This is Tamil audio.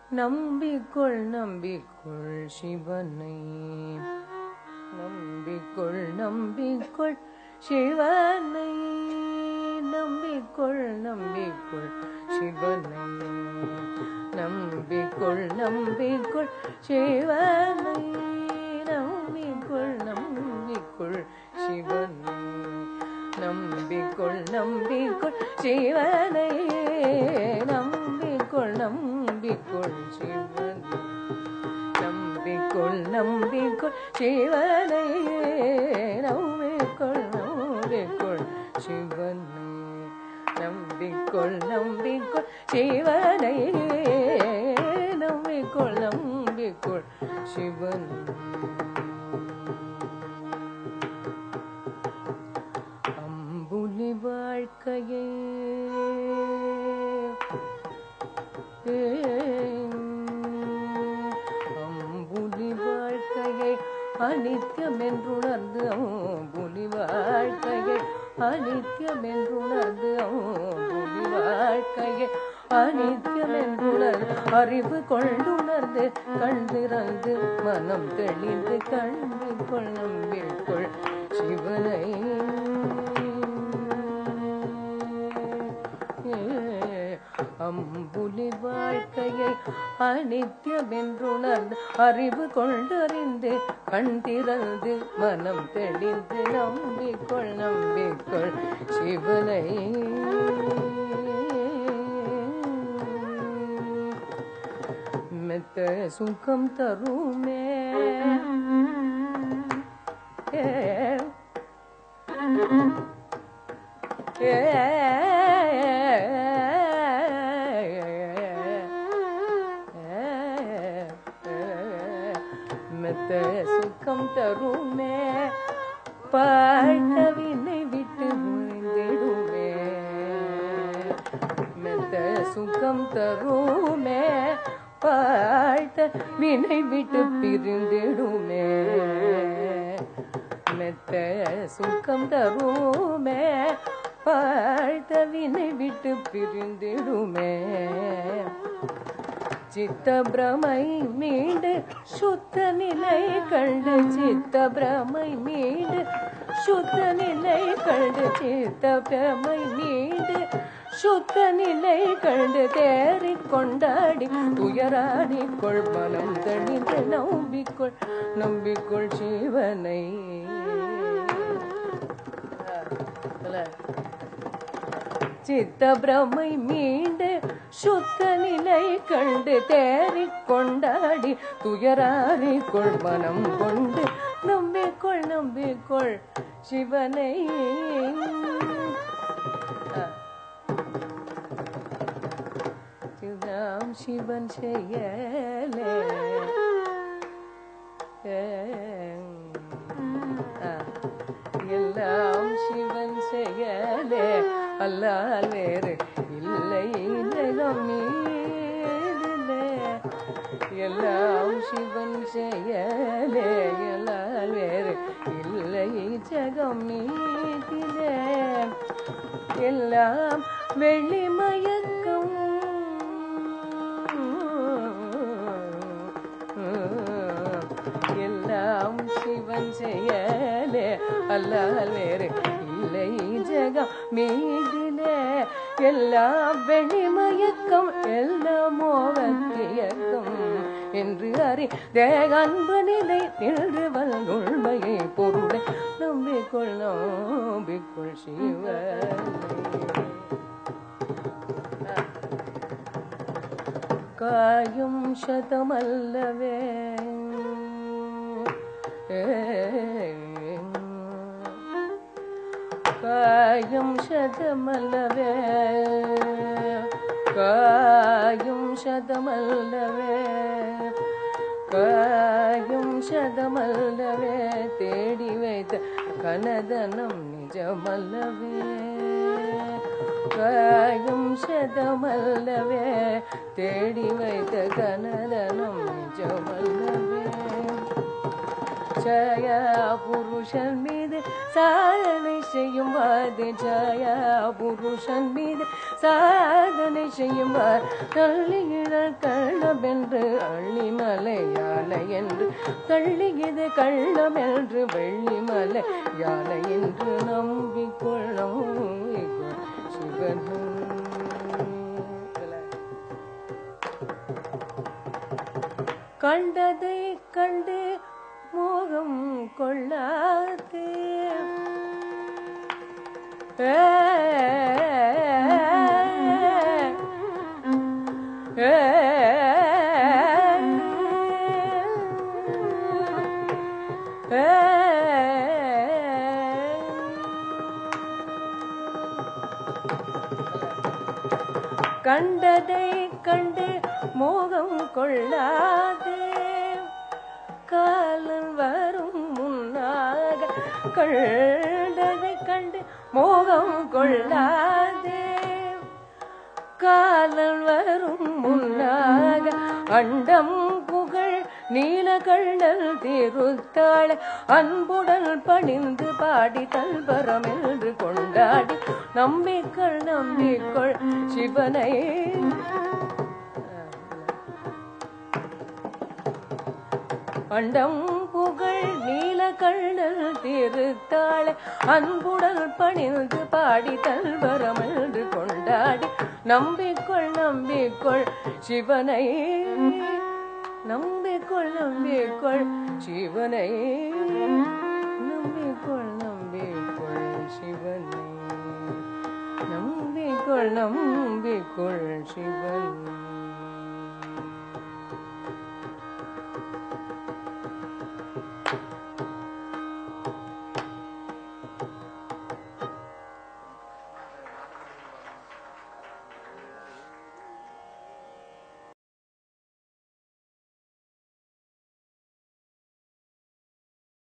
நம்பிக்கொள் நம்பிக்கொள் சிவனை நம்பிக்கொள் நம்பிக்கொள் சிவனை நம்பிக்கொள் நம்பிக்கொள் சிவனை நம்பிக்கொள் நம்பிக்கொள் சிவனை நம்பிக்கொள் நம்பிக்கொள் சிவனை நம்பிக்கொள் நம்பிக்கொள் சிவனை நம்பிக்கொள் நம்பிக்கொள் சிவனை நம்பிக்கொள் நம்பிக்கொள் சிவனை நம்பிக்கொள் நம்பிக்கொள் சிவனை நம்பிக்கொள் நம்பிக்கொள் சிவனை நம்பிக்கொள் நம்பிக்கொள் சிவன் அம்புலி வாழ்க்கையே அம்புலி வாழ்க்கையை அனித்யம் என்றுணர்ந்து அம்புலி வாழ்க்கையை அனித்யம் என்றுணர்ந்து அம்புலி வாழ்க்கையை அனித்யம் என்றுணர்ந்து அறிவு கொண்டுணர்ந்து கண் திறந்து மனம் தெளிந்து கண்டு கொள் நம்பிக்கொள் சிவனை அம்புலி வாழ்க்கையை அனித்யம் என்றுணர்ந்து அறிவு கொண்டறிந்து கண் திறந்து மனம் தெளிந்து நம்பிக்கொள் நம்பிக்கொள் சிவனை மெத்த சுகம் தருமே ஏ மெத்த சுகம் தருமே பாழ்ந்த வினை விட்டு முழிந்திடுமே மெத்த சுகம் தருமே பாழ்த்த வினை விட்டு பிரிந்திடுமே மெத்த சுகம் தருமே பாழ்த்த வினை விட்டு பிரிந்திடுமே சித்த பிரமை மீண்டு சுத்த நிலை கண்டு சித்த பிரமை மீண்டு சுத்த நிலை கண்டு சித்த பிரமை மீண்டு சுத்த நிலை கண்டு தேறி கொண்டாடி துயராடி கொள் மனம் தணிந்து நம்பிக்கொள் நம்பிக்கொள் சிவனை சித்த பிரமை மீண்டு சுத்த நிலை கண்டு தேறிக் கொண்டாடி துயராரி கொள் மனம் கொண்டு நம்பிக்கொள் நம்பிக்கொள் சிவனை சிவம் சிவன் செய்யலே ஆ. எல்லாம் சிவன் செயலே அல்லால் வேறு இல்லை ஜெகம் மீதிலே எல்லாம் சிவன் செயலே எல்லால் வேறு இல்லை ஜெகம் மீதிலே எல்லாம் வெள்ளிமயக்கம் எல்லாம் சிவன் செயலே அல்லால் வேறு இல்லை ஜெகம் மீதிலே எல்லாம் வெளிமயக்கம் எல்லாம் மோகத்தியக்கம் என்று அறி தேக அன்பு நிலை நின்று உண்மையை பொருளை நம்பிக்கொள் நம்பிக்கொள் சிவனை காயும் சதமல்லவே காயும் சதமல்லவே காயும் சதமல்லவே காயும் சதமல்லவே தேடி வைத்த கனதனம் நிஜமல்லவே காயும் சதமல்லவே தேடி வைத்த கனதனம் நிஜமல்லவே ஜயா புருஷன் மீது சாதனை செய்யும் வாது ஜயா புருஷன் மீது சாதனை செய்யும் வார் நல்லிகள் கள்ள கள்ளமென்று அள்ளிமலை யானை என்று தள்ளியது கள்ளமென்று வெள்ளிமலை யானை என்று நம்பிக்கொள் நம்பிக்கொள் சிவனும் கண்டதை கண்டு மோகம் கொள்ளாதே ஏ, ஏ, ஏ, கண்டதை கண்டு மோகம் கொள்ளாதே காலம் வரும் முன்னாக கண்டதை கண்டு மோகம் கொள்ளாதே காலம் வரும் முன்னாக அண்டம் புகழ் நீலகண்ணல் திருத்தாள் அன்புடன் பணிந்து பாடி தல்பரம் என்று கொண்டாடி நம்பிக்கொள் நம்பிக்கொள் சிவனை அண்டம் புகழ் நீலகண்ணல் திருத்தாள் அன்புடன் பணிந்து பாடி தல்வரம் என்று கொண்டாடி நம்பிக்கொள் நம்பிக்கொள் சிவனை நம்பிக்கொள் நம்பிக்கொள் சிவனை நம்பிக்கொள் நம்பிக்கொள் சிவனை நம்பிக்கொள் நம்பிக்கொள் சிவனை